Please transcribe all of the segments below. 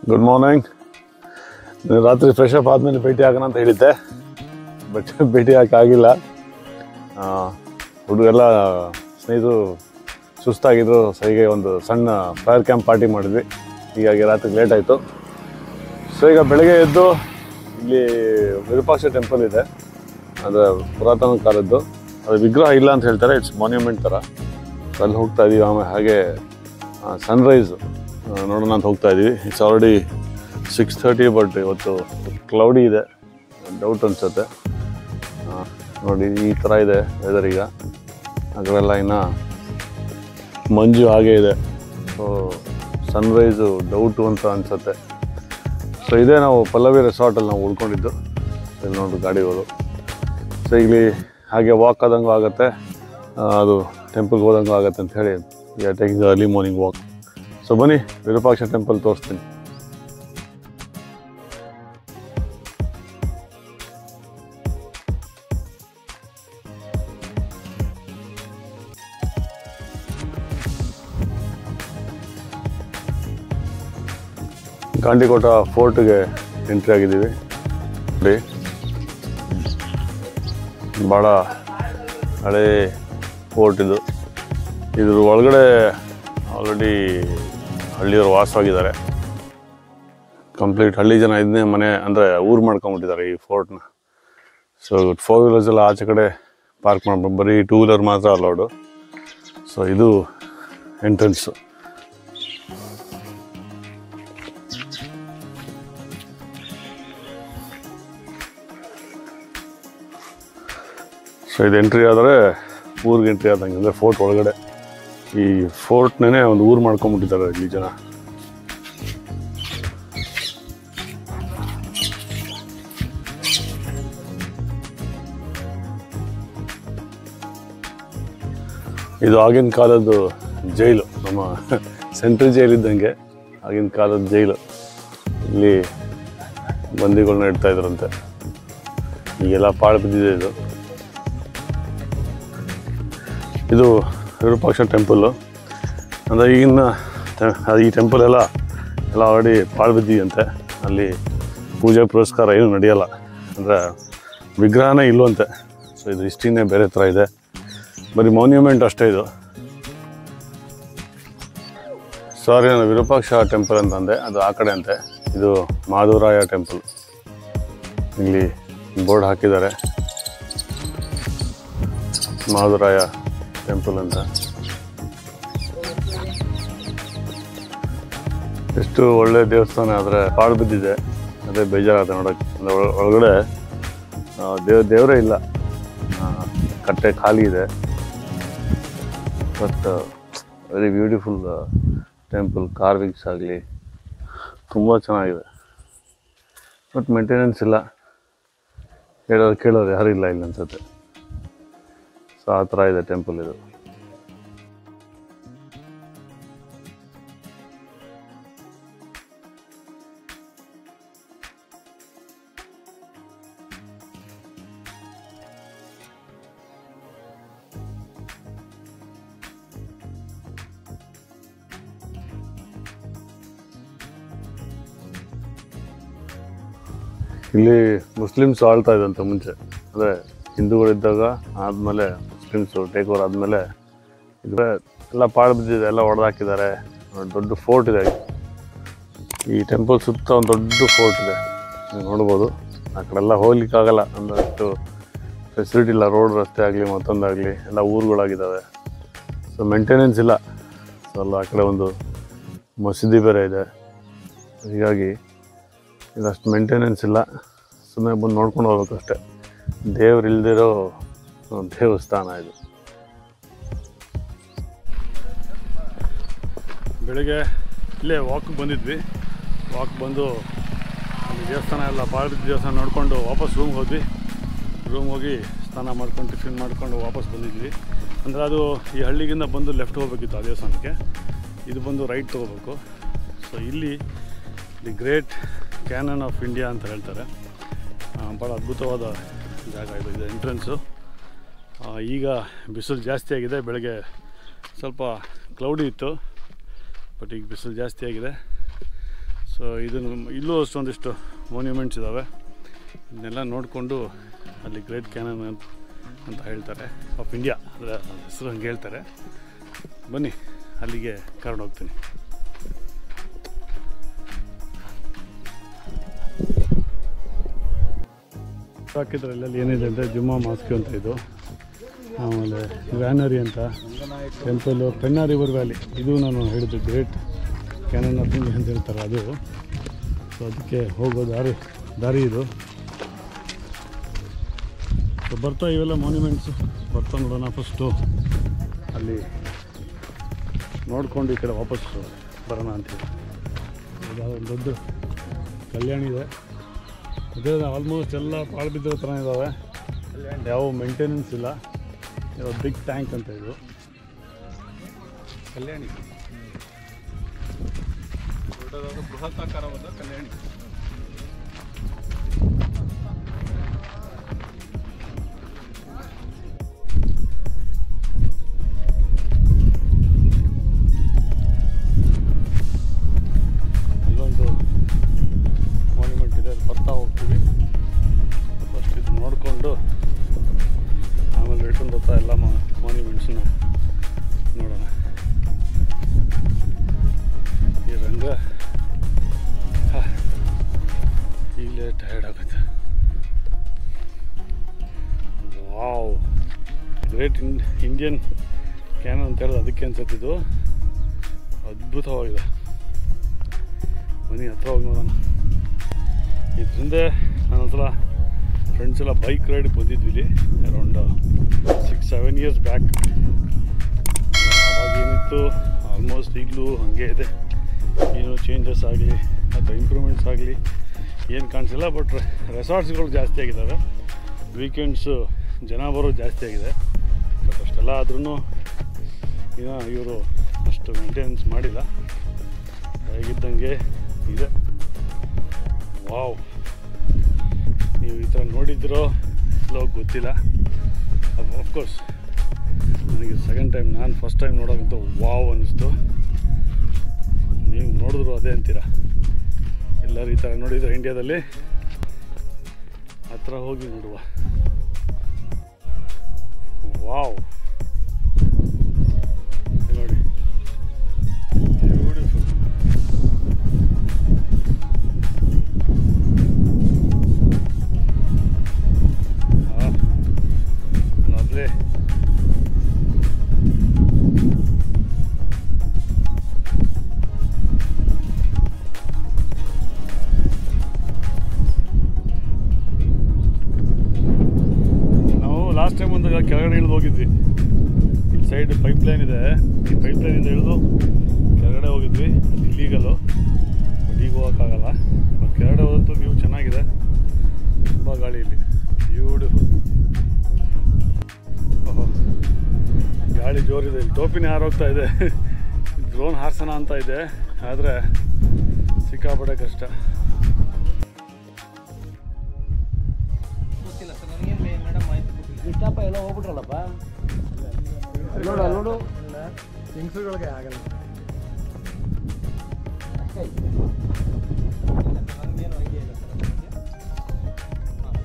Good morning ರಾತ್ರಿ fresh up ಆದಮೇಲೆ ಭೇಟಿ ಆಗೋಣ ಅಂತ ಹೇಳಿದ್ದೆ ಬಟ್ ಭೇಟಿ ಆಗಿಲ್ಲ ಹುಡುಗೆಲ್ಲ ಸ್ನೇಹಿತರು ಸುಸ್ತಾಗಿದ್ರು ಸೊ ಹೀಗೆ ಒಂದು ಸಣ್ಣ ಫೈರ್ ಕ್ಯಾಂಪ್ ಪಾರ್ಟಿ ಮಾಡಿದ್ವಿ ಹೀಗಾಗಿ ರಾತ್ರಿ ಲೇಟ್ ಆಯಿತು ಸೊ ಈಗ ಬೆಳಗ್ಗೆ ಎದ್ದು ಇಲ್ಲಿ ವಿರೂಪಾಕ್ಷ ಟೆಂಪಲ್ ಇದೆ ಅದು ಪುರಾತನ ಕಾಲದ್ದು ಅದು ವಿಗ್ರಹ ಇಲ್ಲ ಅಂತ ಹೇಳ್ತಾರೆ ಇಟ್ಸ್ ಮಾನ್ಯುಮೆಂಟ್ ಥರ ಸೊ ಅಲ್ಲಿ ಹೋಗ್ತಾ ಇದೀವಿ ಆಮೇಲೆ ಹಾಗೆ ಸನ್ರೈಸ್ ನೋಡೋಣ ಅಂತ ಹೋಗ್ತಾ ಇದೀವಿ it's already six thirty but ಇವತ್ತು ಕ್ಲೌಡಿ ಇದೆ ಡೌಟ್ ಅನ್ಸುತ್ತೆ ಆ, ನೋಡಿ ಈ ಥರ ಇದೆ ವೆದರ್ ಈಗ ಆ ಕಡೆ ಎಲ್ಲ ಇನ್ನು ಮಂಜು ಹಾಗೆ ಇದೆ ಸೊ ಸನ್ರೈಸು ಡೌಟು ಅಂತ ಅನ್ಸುತ್ತೆ ಸೊ ಇದೇ ನಾವು ಪಲ್ಲವಿ ರೆಸಾರ್ಟಲ್ಲಿ ನಾವು ಉಳ್ಕೊಂಡಿದ್ದು ಇಲ್ಲಿ ನೋಡಿ ಗಾಡಿಗಳು ಸೊ ಇಲ್ಲಿ ಹಾಗೆ ವಾಕ್ ಆದಂಗೂ ಆಗುತ್ತೆ ಆ, ಅದು ಟೆಂಪಲ್ಗೆ ಹೋದಂಗೂ ಆಗುತ್ತೆ ಅಂತ ಹೇಳಿ taking early morning walk so ಬನ್ನಿ ವಿರೂಪಾಕ್ಷ ಟೆಂಪಲ್ ತೋರಿಸ್ತೀನಿ ಗಾಂಡಿಕೋಟ ಫೋರ್ಟ್ಗೆ ಎಂಟ್ರಿ ಆಗಿದ್ದೀವಿ ನೋಡಿ ಭಾಳ ಹಳೆ ಫೋರ್ಟ್ ಇದು ಇದ್ರ ಒಳಗಡೆ ಆಲ್ರೆಡಿ ಹಳ್ಳಿಯವರು ವಾಸವಾಗಿದ್ದಾರೆ ಕಂಪ್ಲೀಟ್ ಹಳ್ಳಿ ಜನ ಇದನ್ನೇ ಮನೆ ಅಂದರೆ ಊರು ಮಾಡ್ಕೊಂಬಿಟ್ಟಿದ್ದಾರೆ ಈ ಫೋರ್ಟ್ನ ಸೊ ಫೋರ್ ವೀಲರ್ಸ್ ಎಲ್ಲ ಆಚೆ ಕಡೆ ಪಾರ್ಕ್ ಮಾಡ್ಬೋದು ಬರೀ ಟೂ ವೀಲರ್ ಮಾತ್ರ ಅಲೌಡು ಸೊ ಇದು ಎಂಟ್ರೆನ್ಸು ಸೊ ಇದು ಎಂಟ್ರಿ ಆದರೆ ಊರಿಗೆ ಎಂಟ್ರಿ ಆದಂಗೆ ಅಂದರೆ ಫೋರ್ಟ್ ಒಳಗಡೆ ಈ ಫೋರ್ಟ್ನೇ ಒಂದು ಊರು ಮಾಡ್ಕೊಂಬಿಟ್ಟಿದ್ದಾರೆ ಇಲ್ಲಿ ಜನ ಇದು ಆಗಿನ ಕಾಲದ್ದು ಜೈಲು ನಮ್ಮ ಸೆಂಟ್ರಲ್ ಜೈಲ್ ಇದ್ದಂಗೆ ಆಗಿನ ಕಾಲದ ಜೈಲು ಇಲ್ಲಿ ಬಂದಿಗಳನ್ನ ಇಡ್ತಾ ಇದ್ರಂತೆ ಈಗೆಲ್ಲ ಪಾಳು ಬಿದ್ದಿದೆ ಇದು ಇದು ವಿರೂಪಾಕ್ಷ ಟೆಂಪಲ್ಲು ಅಂದರೆ ಈಗಿನ ಟೆ- ಅದು ಈ ಟೆಂಪಲ್ ಎಲ್ಲ ಎಲ್ಲ ಆಲ್ರೆಡಿ ಪಾಳು ಬಿದ್ದಿದೆಯಂತೆ ಅಲ್ಲಿ ಪೂಜೆ ಪುರಸ್ಕಾರ ಏನು ನಡೆಯಲ್ಲ ಅಂದರೆ ವಿಗ್ರಹನೇ ಇಲ್ವಂತೆ ಸೊ ಇದು ಹಿಸ್ಟ್ರಿನೇ ಬೇರೆ ಥರ ಇದೆ ಬರೀ ಮಾನ್ಯುಮೆಂಟ್ ಅಷ್ಟೇ ಇದು ಸಾರಿ ನಾನು ವಿರೂಪಾಕ್ಷ ಟೆಂಪಲ್ ಅಂತ ಅಂದೆ ಅದು ಆ ಕಡೆ ಅಂತೆ ಇದು ಮಾಧವರಾಯ ಟೆಂಪಲ್ ಇಲ್ಲಿ ಬೋರ್ಡ್ ಹಾಕಿದ್ದಾರೆ ಮಾಧವರಾಯ ಟೆಂಪಲ್ ಅಂತ ಎಷ್ಟು ಒಳ್ಳೆ ದೇವಸ್ಥಾನ ಆದರೆ ಪಾಳು ಬಿದ್ದಿದೆ ಅದೇ ಬೇಜಾರಾಗುತ್ತೆ ನೋಡೋಕ್ಕೆ ಅಂದ್ರೆ ಒಳ- ಒಳಗಡೆ ಆ, ದೇವ್ ದೇವರೇ ಇಲ್ಲ ಆ, ಕಟ್ಟೆ ಖಾಲಿ ಇದೆ but very beautiful temple carvings ಆಗಲಿ ತುಂಬ ಚೆನ್ನಾಗಿದೆ ಬಟ್ ಮೇಂಟೆನೆನ್ಸ್ ಇಲ್ಲ ಹೇಳೋರು ಕೇಳೋರು ಯಾರೂ ಇಲ್ಲ ಇಲ್ಲಿ ಅನ್ಸುತ್ತೆ ಸೊ ಆ ಥರ ಇದೆ ಟೆಂಪಲ್ ಇದು ಇಲ್ಲಿ ಮುಸ್ಲಿಮ್ಸ್ ಆಳ್ತಾ ಇದ್ದಂತೆ ಮುಂಚೆ ಅಂದರೆ ಹಿಂದೂಗಳಿದ್ದಾಗ ಆದಮೇಲೆ ಮುಸ್ಲಿಮ್ಸು ಟೇಕ್ ಓವರ್ ಆದಮೇಲೆ ಇದು ಎಲ್ಲ ಪಾಳು ಬಿದ್ದಿದೆ ಎಲ್ಲ ಹೊಡೆದಾಕಿದ್ದಾರೆ ದೊಡ್ಡ ಫೋರ್ಟ್ ಇದೆ ಈ ಟೆಂಪಲ್ ಸುತ್ತ ಒಂದು ದೊಡ್ಡ ಫೋರ್ಟ್ ಇದೆ ನೀವು ನೋಡ್ಬೋದು ಆ ಕಡೆ ಎಲ್ಲ ಹೋಗ್ಲಿಕ್ಕಾಗಲ್ಲ ಅಂದ್ರೆ ಅಷ್ಟು ಫೆಸಿಲಿಟಿ ಇಲ್ಲ ರೋಡ್ ರಸ್ತೆ ಆಗಲಿ ಮತ್ತೊಂದಾಗಲಿ ಎಲ್ಲ ಊರುಗಳಾಗಿದ್ದಾವೆ ಸೊ ಮೇಂಟೆನೆನ್ಸ್ ಇಲ್ಲ ಸೊ ಅಲ್ಲ ಆ ಕಡೆ ಒಂದು ಮಸೀದಿ ಬೇರೆ ಇದೆ ಹೀಗಾಗಿ ಇದಷ್ಟು ಮೇಂಟೆನೆನ್ಸ್ ಇಲ್ಲ ಸುಮ್ಮನೆ ಬಂದು ನೋಡ್ಕೊಂಡು ಹೋಗ್ಬೇಕು ಅಷ್ಟೇ ದೇವ್ರು ಇಲ್ದಿರೋ ಒಂದು ದೇವಸ್ಥಾನ ಇದು ಬೆಳಿಗ್ಗೆ ಇಲ್ಲೇ ವಾಕ್ ಬಂದಿದ್ವಿ ವಾಕ್ ಬಂದು ಅಲ್ಲಿ ದೇವಸ್ಥಾನ ಎಲ್ಲ ಪಾರ್ವತಿ ದೇವಸ್ಥಾನ ನೋಡಿಕೊಂಡು ವಾಪಸ್ ರೂಮ್ಗೆ ಹೋದ್ವಿ ರೂಮ್ ಹೋಗಿ ಸ್ನಾನ ಮಾಡ್ಕೊಂಡು ಟಿಫಿನ್ ಮಾಡ್ಕೊಂಡು ವಾಪಸ್ ಬಂದಿದ್ವಿ ಅಂದರೆ ಅದು ಈ ಹಳ್ಳಿಗಿಂದ ಬಂದು ಲೆಫ್ಟ್ ಹೋಗ್ಬೇಕಿತ್ತು ಆ ದೇವಸ್ಥಾನಕ್ಕೆ ಇದು ಬಂದು ರೈಟ್ ತೊಗೋಬೇಕು ಸೊ ಇಲ್ಲಿ the great canyon of India ಅಂತ ಹೇಳ್ತಾರೆ ಆ, ಭಾಳ ಅದ್ಭುತವಾದ ಜಾಗ ಇದು ಇದು ಎಂಟ್ರೆನ್ಸು ಈಗ ಬಿಸಿಲು ಜಾಸ್ತಿ ಆಗಿದೆ ಬೆಳಗ್ಗೆ ಸ್ವಲ್ಪ ಕ್ಲೌಡಿ ಇತ್ತು ಬಟ್ ಈಗ ಬಿಸಿಲು ಜಾಸ್ತಿ ಆಗಿದೆ ಸೊ ಇದು ನಮ್ಮ- ಇಲ್ಲೂ ಅಷ್ಟೊಂದಿಷ್ಟು ಮಾನ್ಯುಮೆಂಟ್ಸ್ ಇದ್ದಾವೆ ಇದನ್ನೆಲ್ಲ ನೋಡಿಕೊಂಡು ಅಲ್ಲಿ ಗ್ರೇಟ್ ಕ್ಯಾನನ್ ಅಂತ ಅಂತ ಹೇಳ್ತಾರೆ ಆಫ್ ಇಂಡಿಯಾ ಅದರ ಹೆಸರು ಹಂಗೆ ಹೇಳ್ತಾರೆ ಬನ್ನಿ ಅಲ್ಲಿಗೆ ಕರ್ಕೊಂಡು ಹೋಗ್ತೀನಿ ಹಾಕಿದ್ರೆ ಎಲ್ಲಲ್ಲಿ ಏನಿದೆ ಅಂದರೆ ಜುಮ್ಮಾ ಮಾಸ್ಕ್ ಅಂತ ಇದು ಆಮೇಲೆ ವ್ಯಾನರಿ ಅಂತ ಟೆಂಪಲು ಪೆನ್ನಾ ರಿವರ್ ವ್ಯಾಲಿ ಇದು ನಾನು ಹೇಳಿದ್ದು ಗ್ರೇಟ್ ಕ್ಯಾನನ್ ಆಫ್ ಇಂಡಿಯಾ ಅಂತ ಹೇಳ್ತಾರೆ ಅದು ಸೊ ಅದಕ್ಕೆ ಹೋಗೋ ದಾರಿ ದಾರಿ ಇದು ಸೊ ಬರ್ತಾ ಇವೆಲ್ಲ ಮಾನ್ಯುಮೆಂಟ್ಸು ಬರ್ತಾ ನೋಡೋಣ ಫಸ್ಟು ಅಲ್ಲಿ ನೋಡ್ಕೊಂಡು ಈ ಕಡೆ ವಾಪಸ್ ಬರೋಣ ಅಂತೇಳಿ ಇದಾದ ಒಂದು ದೊಡ್ಡ ಕಲ್ಯಾಣಿ ಇದೆ ಅದೇ ಆಲ್ಮೋಸ್ಟ್ ಎಲ್ಲ ಪಾಳು ಬಿದ್ದಿರೋ ಥರ ಇದ್ದಾವೆ ಯಾವ ಮೇಂಟೆನೆನ್ಸ್ ಇಲ್ಲ ಬಿಗ್ ಟ್ಯಾಂಕ್ ಅಂತ ಇದು ಕಲ್ಯಾಣಿ ದೊಡ್ಡದಾದ ಬೃಹತ್ತಾಕಾರವಾದ ಕಲ್ಯಾಣಿ ಅಲ್ಲೊಂದು ಮಾನ್ಯುಮೆಂಟ್ ಇದೆ ಅಲ್ಲಿ ಬರ್ತಾ ಹೋಗ್ತೀವಿ ಫಸ್ಟ್ ಇದು ನೋಡಿಕೊಂಡು ಆಮೇಲೆ ಇಟ್ಕೊಂಡು ಬರ್ತಾ ಎಲ್ಲ ಮಾನ್ಯುಮೆಂಟ್ಸನ್ನ ನೋಡೋಣ ಈ ರಂಗ ಹಾ, ಈಗಲೇ ಟಯರ್ಡ್ ಆಗುತ್ತೆ wow great in Indian canyon ಅಂತ ಹೇಳೋದು ಅದಕ್ಕೆ ಅನ್ಸುತ್ತೆ ಇದು ಅದ್ಭುತವಾಗಿದೆ ಬನ್ನಿ ಹತ್ರ ಹೋಗಿ ನೋಡೋಣ ಇದರಿಂದ ನಾನೊಂದ್ಸಲ ಫ್ರೆಂಡ್ಸ್ ಎಲ್ಲ ಬೈಕ್ ರೈಡ್ಗೆ ಬಂದಿದ್ವಿ ಇಲ್ಲಿ around six seven years back ಅವಾಗ ಏನಿತ್ತು ಆಲ್ಮೋಸ್ಟ್ ಈಗಲೂ ಹಾಗೆ ಇದೆ ಏನು ಚೇಂಜಸ್ ಆಗಲಿ ಅಥವಾ ಇಂಪ್ರೂವ್ಮೆಂಟ್ಸ್ ಆಗಲಿ ಏನು ಕಾಣಿಸಿಲ್ಲ ಬಟ್ ರೆಸಾರ್ಟ್ಸ್ಗಳು ಜಾಸ್ತಿ ಆಗಿದ್ದಾವೆ ವೀಕೆಂಡ್ಸು ಜನ ಬರೋದು ಜಾಸ್ತಿ ಆಗಿದೆ ಬಟ್ ಅಷ್ಟೆಲ್ಲ ಆದ್ರೂ ಇನ್ನೂ ಇವರು ಅಷ್ಟು ಮೇಂಟೆನೆನ್ಸ್ ಮಾಡಿಲ್ಲ ಹೇಗಿದ್ದಂಗೆ ಇದೆ ವಾವ್ ನೀವು ಈ ಥರ ನೋಡಿದ್ರೋ ಇಲ್ಲೋ ಗೊತ್ತಿಲ್ಲ ಅಫ್ಕೋರ್ಸ್ ನನಗೆ ಸೆಕೆಂಡ್ ಟೈಮ್ ನಾನು ಫಸ್ಟ್ ಟೈಮ್ ನೋಡೋಕ್ಕಂತೂ ವಾವ್ ಅನ್ನಿಸ್ತು ನೀವು ನೋಡಿದ್ರು ಅದೇ ಅಂತೀರಾ ಎಲ್ಲರೂ ಈ ಥರ ನೋಡಿದ್ರೆ ಇಂಡಿಯಾದಲ್ಲಿ ಹತ್ರ ಹೋಗಿ ನೋಡುವ ವಾವ್ ಇಲ್ಲಿ ನೋಡಿ ಬ್ಯೂಟಿಫುಲ್ Ah, lovely. ನಾವು ಲಾಸ್ಟ್ ಟೈಮ್ ಒಂದಾಗ ಕೆಳಗಡೆ ಇಳಿದು ಹೋಗಿದ್ವಿ ಇಲ್ಲಿ ಸೈಡ್ ಪೈಪ್ ಲೈನ್ ಇದೆ ಈ ಪೈಪ್ ಲೈನಿಂದ ಇಳಿದು ಕೆಳಗಡೆ ಹೋಗಿದ್ವಿ ಅದು ಇಲ್ಲೀಗಲು ಬಟ್ ಈಗ ಹೋಗೋಕ್ಕಾಗಲ್ಲ ಬಟ್ ಕೆಳಗಡೆ ಹೋದಂತೂ ವ್ಯೂ ಚೆನ್ನಾಗಿದೆ ತುಂಬ ಗಾಳಿ ಇಲ್ಲಿ ಬ್ಯೂಟಿಫುಲ್ ಓಹೋ ಗಾಳಿ ಜೋರಿದೆ ಇಲ್ಲಿ ಟೋಪಿನೇ ಹಾರೋಗ್ತಾ ಇದೆ ಡ್ರೋನ್ ಹಾರ್ಸೋಣ ಅಂತ ಇದೆ ಆದರೆ ಸಿಕ್ಕಾಪಟ್ಟೆ ಕಷ್ಟ ಗೊತ್ತಿಲ್ಲ ಸರ್ ನನಗೇನು ಮೇಡಮ್ ಮಾಹಿತಿ ಕೊಟ್ಟಿಲ್ಲ ಕೃಷ್ಣಪ್ಪ ಎಲ್ಲ ಹೋಗ್ಬಿಟ್ರಲ್ಲಪ್ಪ ನೋಡು ಅಲ್ಲಿ ನೋಡು ಹೆಂಗಸುಗಳಿಗೆ ಆಗಲ್ಲ ಅಷ್ಟೇ ನನಗೇನು ಐಡಿಯಾ ಇಲ್ಲ ಸರ್ ಅದ್ರ ಬಗ್ಗೆ ಹಾಂ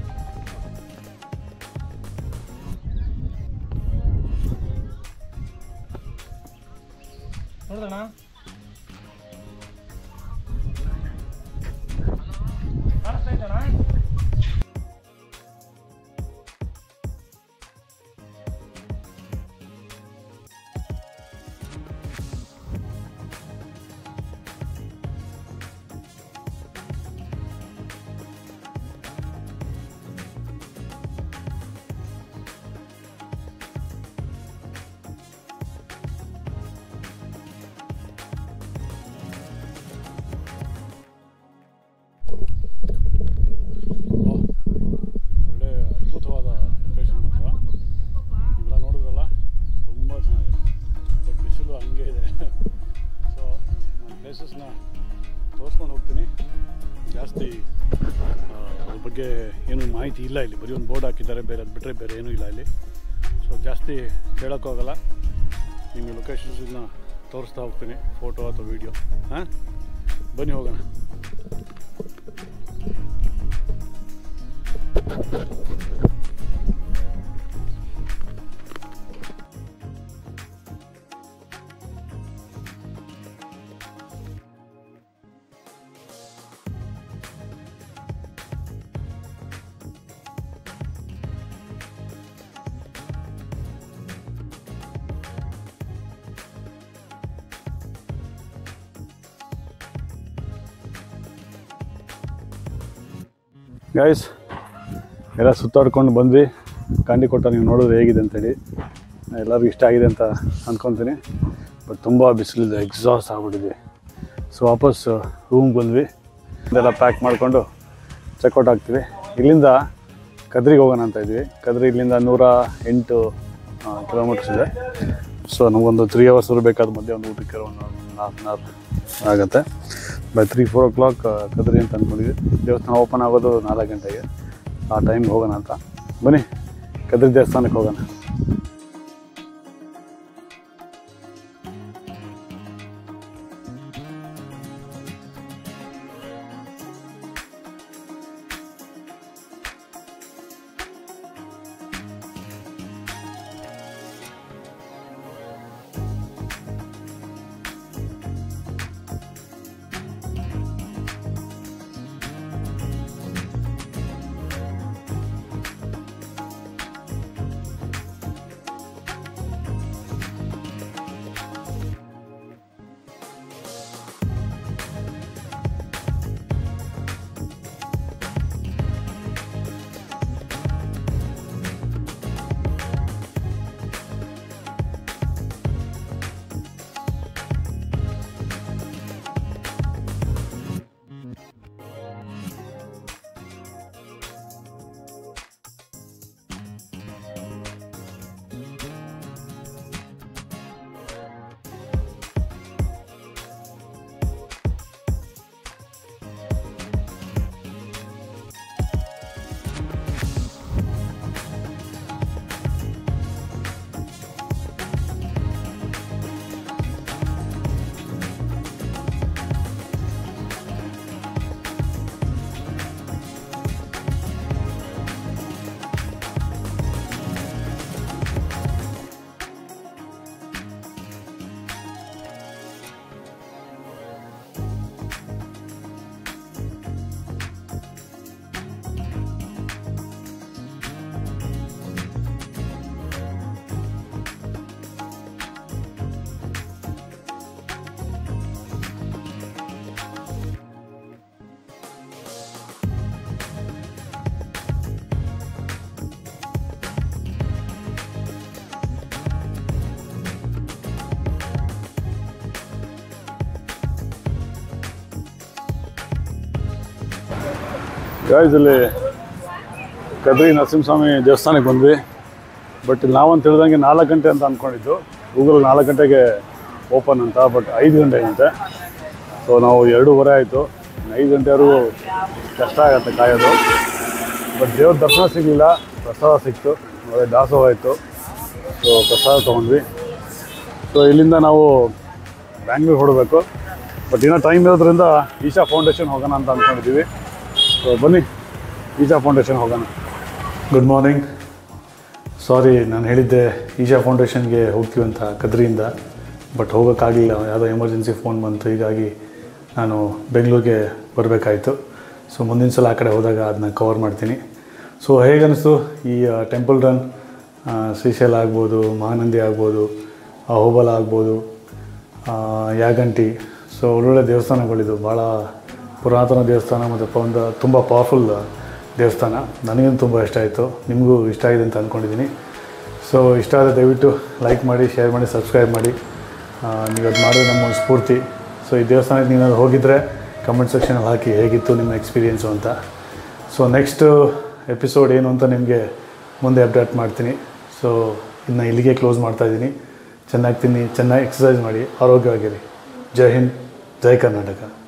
ನೋಡ್ದಣ್ಣ ಕಾಣಿಸ್ತಾ ಇದ್ದಣ್ಣ ಒಳ್ಳೆ ಅದ್ಭುತವಾದ ಲೊಕೇಶನ್ ಮಾತ್ರ ಇವೆಲ್ಲ ನೋಡಿದ್ರಲ್ಲ ತುಂಬ ಚೆನ್ನಾಗಿದೆ ಬಟ್ ಬಿಸಿಲು ಹಂಗೆ ಇದೆ ಸೊ ನಾನು ಪ್ಲೇಸಸ್ನ ತೋರಿಸ್ಕೊಂಡು ಹೋಗ್ತೀನಿ ಜಾಸ್ತಿ ಆ, ಅದ್ರ ಬಗ್ಗೆ ಏನು ಮಾಹಿತಿ ಇಲ್ಲ ಇಲ್ಲಿ ಬರೀ ಒಂದು ಬೋರ್ಡ್ ಹಾಕಿದ್ದಾರೆ ಬೇರೆ ಅದು ಬಿಟ್ಟರೆ ಬೇರೆ ಏನೂ ಇಲ್ಲ ಇಲ್ಲಿ ಸೊ ಜಾಸ್ತಿ ಹೇಳೋಕ್ಕೋಗಲ್ಲ ನಿಮಗೆ ಲೊಕೇಶನ್ಸನ್ನ ತೋರಿಸ್ತಾ ಹೋಗ್ತೀನಿ ಫೋಟೋ ಅಥವಾ ವೀಡಿಯೋ ಹಾಂ ಬನ್ನಿ ಹೋಗೋಣ ಗಾಯ್ಸ್ ಎಲ್ಲ ಸುತ್ತಾಡ್ಕೊಂಡು ಬಂದ್ವಿ ಕಾಂಡಿ ಕೊಟ್ಟ ನೀವು ನೋಡಿದ್ರೆ ಹೇಗಿದೆ ಅಂತೇಳಿ ಎಲ್ಲರಿಗೂ ಇಷ್ಟ ಆಗಿದೆ ಅಂತ ಅಂದ್ಕೊತೀನಿ ಬಟ್ ತುಂಬ ಬಿಸಿಲಿದೆ ಎಕ್ಸಾಸ್ಟ್ ಆಗ್ಬಿಟ್ಟಿದೆ ಸೊ ವಾಪಸ್ ರೂಮ್ಗೆ ಬಂದ್ವಿ ಇದೆಲ್ಲ ಪ್ಯಾಕ್ ಮಾಡಿಕೊಂಡು ಚೆಕ್ಔಟ್ ಆಗ್ತೀವಿ ಇಲ್ಲಿಂದ ಕದ್ರಿಗೆ ಹೋಗೋಣ ಅಂತ ಇದ್ವಿ ಕದ್ರಿ ಇಲ್ಲಿಂದ ನೂರ ಎಂಟು ಕಿಲೋಮೀಟರ್ಸ್ ಇದೆ ಸೊ ನಮಗೊಂದು ತ್ರೀ ಅವರ್ಸ್ ಬೇಕಾದ ಮಧ್ಯೆ ಒಂದು ಊಟಕ್ಕೆ ಒಂದು ನಾಲ್ಕು ನಾಲ್ಕು ಆಗುತ್ತೆ by three four o'clock Kadri ಅಂತ ಅಂದ್ಕೊಂಡಿದ್ವಿ ದೇವಸ್ಥಾನ ಓಪನ್ ಆಗೋದು ನಾಲ್ಕು ಗಂಟೆಗೆ ಆ ಟೈಮ್ಗೆ ಹೋಗೋಣ ಅಂತ ಬನ್ನಿ ಕದ್ರಿ ದೇವಸ್ಥಾನಕ್ಕೆ ಹೋಗೋಣ ಗಾಯ್ಸ್ ಇಲ್ಲಿ ಕದ್ರಿ ನರಸಿಂಹಸ್ವಾಮಿ ದೇವಸ್ಥಾನಕ್ಕೆ ಬಂದ್ವಿ ಬಟ್ ಇಲ್ಲಿ ನಾವಂತ ಹೇಳ್ದಂಗೆ ನಾಲ್ಕು ಗಂಟೆ ಅಂತ ಅಂದ್ಕೊಂಡಿದ್ದು ಗೂಗಲ್ ನಾಲ್ಕು ಗಂಟೆಗೆ ಓಪನ್ ಅಂತ ಬಟ್ ಐದು ಗಂಟೆ ಅಂತೆ ಸೊ ನಾವು ಎರಡೂವರೆ ಆಯಿತು ಐದು ಗಂಟೆವರೆಗೂ ಕಷ್ಟ ಆಗುತ್ತೆ ಕಾಯೋದು ಬಟ್ ದೇವ್ರ ದರ್ಶನ ಸಿಗಲಿಲ್ಲ ಪ್ರಸಾದ ಸಿಕ್ತು ಒಳ್ಳೆ ದಾಸೋಹ ಆಯಿತು ಸೊ ಪ್ರಸಾದ ತೊಗೊಂಡ್ವಿ ಸೊ ಇಲ್ಲಿಂದ ನಾವು ಬ್ಯಾಂಗ್ಳೂರ್ ಹೊಡಬೇಕು ಬಟ್ ಇನ್ನೂ ಟೈಮ್ ಇರೋದ್ರಿಂದ ಈಶಾ ಫೌಂಡೇಶನ್ ಹೋಗೋಣ ಅಂತ ಅಂದ್ಕೊಂಡಿದ್ದೀವಿ ಸೊ ಬನ್ನಿ ಈಶಾ ಫೌಂಡೇಶನ್ ಹೋಗೋಣ ಗುಡ್ ಮಾರ್ನಿಂಗ್ ಸಾರಿ ನಾನು ಹೇಳಿದ್ದೆ ಈಶಾ ಫೌಂಡೇಶನ್ಗೆ ಹೋಗ್ತೀವಿ ಅಂತ ಕದ್ರಿಯಿಂದ ಬಟ್ ಹೋಗೋಕ್ಕಾಗಲಿಲ್ಲ ಯಾವುದೋ ಎಮರ್ಜೆನ್ಸಿ ಫೋನ್ ಬಂತು ಹೀಗಾಗಿ ನಾನು ಬೆಂಗಳೂರಿಗೆ ಬರಬೇಕಾಯಿತು ಸೊ ಮುಂದಿನ ಸಲ ಆ ಕಡೆ ಹೋದಾಗ ಅದನ್ನ ಕವರ್ ಮಾಡ್ತೀನಿ ಸೊ ಹೇಗನ್ನಿಸ್ತು ಈ ಟೆಂಪಲ್ ರನ್ ಶ್ರೀಶೈಲ ಆಗ್ಬೋದು ಮಹಾನಂದಿ ಆಗ್ಬೋದು ಅಹೋಬಲ ಆಗ್ಬೋದು ಆ, ಯಾಗಂಟಿ ಸೊ ಒಳ್ಳೊಳ್ಳೆ ದೇವಸ್ಥಾನಗಳಿದು ಭಾಳ ಪುರಾತನ ದೇವಸ್ಥಾನ ಮತ್ತು ಒಂದು ತುಂಬ ಪವರ್ಫುಲ್ ದೇವಸ್ಥಾನ ನನಗಂತೂ ತುಂಬ ಇಷ್ಟ ಆಯಿತು ನಿಮಗೂ ಇಷ್ಟ ಆಗಿದೆ ಅಂತ ಅಂದ್ಕೊಂಡಿದ್ದೀನಿ ಸೊ ಇಷ್ಟ ಆದರೆ ದಯವಿಟ್ಟು ಲೈಕ್ ಮಾಡಿ ಶೇರ್ ಮಾಡಿ ಸಬ್ಸ್ಕ್ರೈಬ್ ಮಾಡಿ ಆ, ನೀವು ಅದು ಮಾಡಿದ್ರೆ ನಮ್ಮ ಒಂದು ಸ್ಫೂರ್ತಿ ಸೊ ಈ ದೇವಸ್ಥಾನಕ್ಕೆ ನೀನು ಹೋಗಿದ್ದರೆ ಕಮೆಂಟ್ ಸೆಕ್ಷನಲ್ಲಿ ಹಾಕಿ ಹೇಗಿತ್ತು ನಿಮ್ಮ ಎಕ್ಸ್ಪೀರಿಯೆನ್ಸು ಅಂತ ಸೊ ನೆಕ್ಸ್ಟ್ ಎಪಿಸೋಡ್ ಏನು ಅಂತ ನಿಮಗೆ ಮುಂದೆ ಅಪ್ಡೇಟ್ ಮಾಡ್ತೀನಿ ಸೊ ಇನ್ನು ಇಲ್ಲಿಗೆ ಕ್ಲೋಸ್ ಮಾಡ್ತಾಯಿದ್ದೀನಿ ಚೆನ್ನಾಗಿ ತಿನ್ನಿ ಚೆನ್ನಾಗಿ ಎಕ್ಸಸೈಸ್ ಮಾಡಿ ಆರೋಗ್ಯವಾಗಿರಿ ಜೈ ಹಿಂದ್ ಜೈ ಕರ್ನಾಟಕ